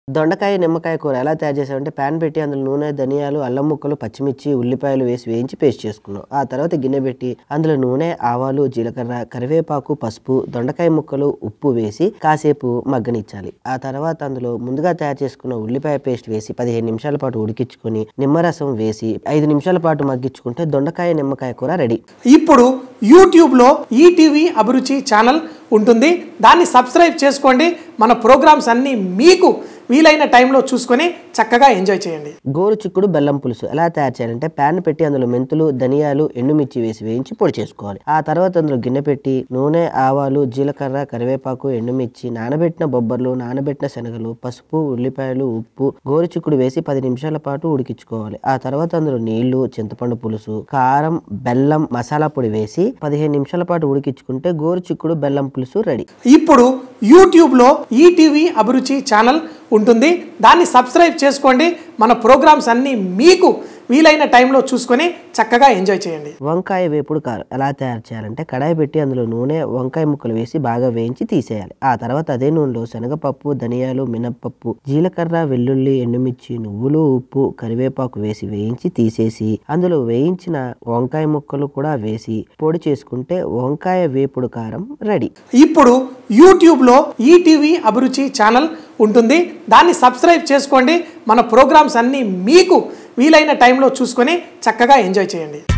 దొండకాయ నిమ్మకాయ కూర ఎలా తయారు చేసామంటే ప్యాన్ పెట్టి అందులో నూనె ధనియాలు అల్లం ముక్కలు పచ్చిమిర్చి ఉల్లిపాయలు వేసి వేయించి పేస్ట్ చేసుకున్నాం ఆ తర్వాత గిన్నె పెట్టి అందులో నూనె ఆవాలు జీలకర్ర కరివేపాకు పసుపు దొండకాయ ముక్కలు ఉప్పు వేసి కాసేపు మగ్గనిచ్చాలి ఆ తర్వాత అందులో ముందుగా తయారు చేసుకున్న ఉల్లిపాయ పేస్ట్ వేసి పదిహేను నిమిషాల పాటు ఉడికించుకొని నిమ్మరసం వేసి ఐదు నిమిషాల పాటు మగ్గించుకుంటే దొండకాయ నిమ్మకాయ కూర రెడీ ఇప్పుడు యూట్యూబ్లో ఈటీవీ అభిరుచి ఛానల్ ఉంటుంది దాన్ని సబ్స్క్రైబ్ చేసుకోండి మన ప్రోగ్రామ్స్ అన్నీ మీకు వీలైన టైంలో చూసుకొని చక్కగా ఎంజాయ్ చేయండి గోరు చిక్కుడు బెల్లం పులుసు ఎలా తయారు చేయాలంటే ప్యాన్ పెట్టి అందులో మెంతులు ధనియాలు ఎండుమిర్చి వేసి వేయించి పొడి చేసుకోవాలి ఆ తర్వాత అందులో గిన్నె పెట్టి నూనె ఆవాలు జీలకర్ర కరివేపాకు ఎండుమిర్చి నానబెట్టిన బొబ్బర్లు నానబెట్టిన శనగలు పసుపు ఉల్లిపాయలు ఉప్పు గోరు చిక్కుడు వేసి పది నిమిషాల పాటు ఉడికించుకోవాలి ఆ తర్వాత అందులో నీళ్లు చింతపండు పులుసు కారం బెల్లం మసాలా పొడి వేసి పదిహేను నిమిషాల పాటు ఉడికించుకుంటే గోరు చిక్కుడు బెల్లం పులుసు రెడీ ఇప్పుడు యూట్యూబ్లో ఈటీవీ అభిరుచి ఛానల్ ఉంటుంది దాన్ని సబ్స్క్రైబ్ చేసుకోండి మన ప్రోగ్రామ్స్ అన్నీ మీకు వీలైన టైంలో చూసుకొని చక్కగా ఎంజాయ్ చేయండి వంకాయ వేపుడు కారం ఎలా తయారు చేయాలంటే కడాయి పెట్టి అందులో నూనె వంకాయ ముక్కలు వేసి బాగా వేయించి తీసేయాలి ఆ తర్వాత అదే నూనెలో శనగపప్పు ధనియాలు మినప్పప్పు జీలకర్ర వెల్లుల్లి ఎండుమిర్చి నువ్వులు ఉప్పు కరివేపాకు వేసి వేయించి తీసేసి అందులో వేయించిన వంకాయ ముక్కలు కూడా వేసి పొడి చేసుకుంటే వంకాయ వేపుడు కారం రెడీ ఇప్పుడు యూట్యూబ్లో ఈటీవీ అభిరుచి ఛానల్ ఉంటుంది దాన్ని సబ్స్క్రైబ్ చేసుకోండి మన ప్రోగ్రామ్స్ అన్నీ మీకు వీలైన టైంలో చూసుకొని చక్కగా ఎంజాయ్ చేయండి